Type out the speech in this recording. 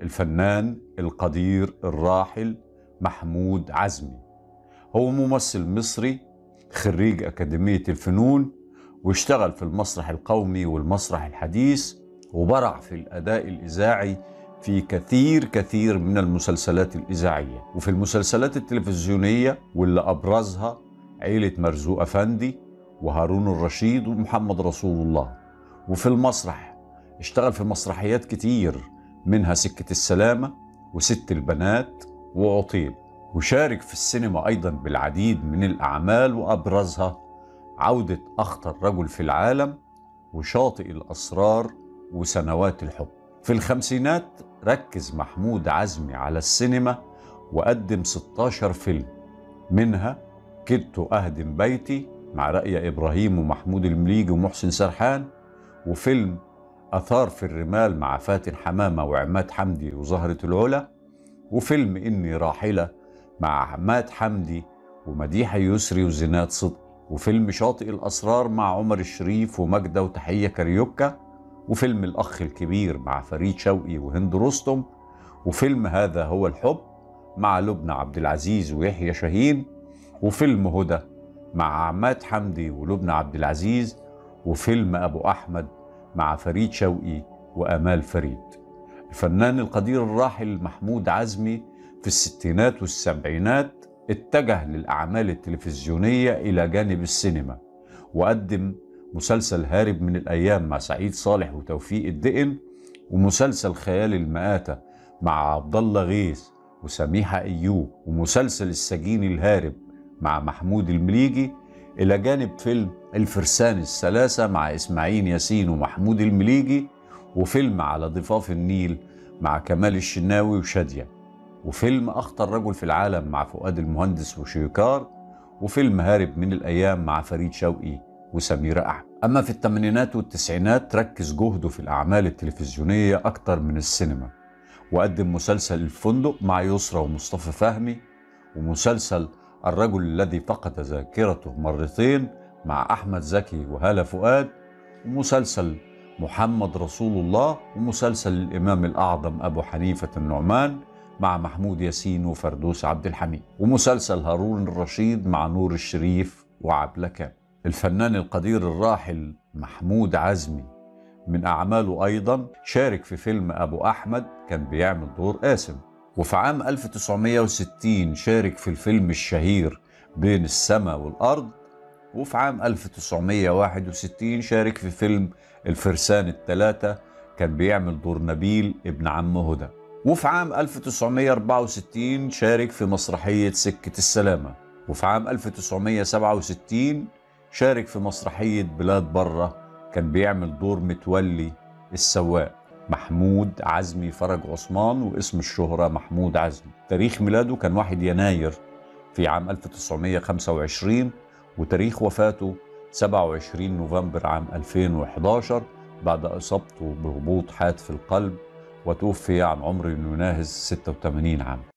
الفنان القدير الراحل محمود عزمي هو ممثل مصري خريج أكاديمية الفنون واشتغل في المسرح القومي والمسرح الحديث وبرع في الأداء الإذاعي في كثير كثير من المسلسلات الإذاعية وفي المسلسلات التلفزيونية واللي أبرزها عيلة مرزوق أفندي وهارون الرشيد ومحمد رسول الله وفي المسرح اشتغل في مسرحيات كتير منها سكة السلامة وست البنات وعطيل وشارك في السينما أيضا بالعديد من الأعمال وأبرزها عودة أخطر رجل في العالم وشاطئ الأسرار وسنوات الحب في الخمسينات ركز محمود عزمي على السينما وقدم 16 فيلم منها كدت أهدم بيتي مع رأي إبراهيم ومحمود المليجي ومحسن سرحان وفيلم أثار في الرمال مع فاتن حمامة وعماد حمدي وزهرة العلا وفيلم إني راحلة مع عماد حمدي ومديحة يسري وزناد صدقي وفيلم شاطئ الأسرار مع عمر الشريف وماجدة وتحية كاريوكا وفيلم الأخ الكبير مع فريد شوقي وهند رستم وفيلم هذا هو الحب مع لبنى عبد العزيز ويحيى شاهين وفيلم هدى مع عماد حمدي ولبنى عبد العزيز وفيلم أبو أحمد مع فريد شوقي وأمال فريد الفنان القدير الراحل محمود عزمي في الستينات والسبعينات اتجه للأعمال التلفزيونية إلى جانب السينما وقدم مسلسل هارب من الأيام مع سعيد صالح وتوفيق الدقن ومسلسل خيال المآتة مع عبد الله غيث وسميحة أيوب ومسلسل السجين الهارب مع محمود المليجي إلى جانب فيلم الفرسان الثلاثة مع إسماعيل ياسين ومحمود المليجي وفيلم على ضفاف النيل مع كمال الشناوي وشادية وفيلم أخطر رجل في العالم مع فؤاد المهندس وشيكار وفيلم هارب من الأيام مع فريد شوقي وسميرة أحمد أما في الثمانينات والتسعينات ركز جهده في الأعمال التلفزيونية أكتر من السينما وقدم مسلسل الفندق مع يسرى ومصطفى فهمي ومسلسل الرجل الذي فقد ذاكرته مرتين مع أحمد زكي وهالة فؤاد ومسلسل محمد رسول الله ومسلسل الإمام الأعظم أبو حنيفة النعمان مع محمود ياسين وفردوس عبد الحميد ومسلسل هارون الرشيد مع نور الشريف وعبلة كامل الفنان القدير الراحل محمود عزمي من أعماله أيضا شارك في فيلم أبو أحمد كان بيعمل دور قاسم وفي عام 1960 شارك في الفيلم الشهير بين السماء والأرض وفي عام 1961 شارك في فيلم الفرسان الثلاثة كان بيعمل دور نبيل ابن عم هدى وفي عام 1964 شارك في مسرحية سكة السلامة وفي عام 1967 شارك في مسرحية بلاد برة كان بيعمل دور متولي السواق محمود عزمي فرج عثمان واسم الشهرة محمود عزمي تاريخ ميلاده كان 1 يناير في عام 1925 وتاريخ وفاته 27 نوفمبر عام 2011 بعد إصابته بهبوط حاد في القلب وتوفي عن عمر يناهز 86 عام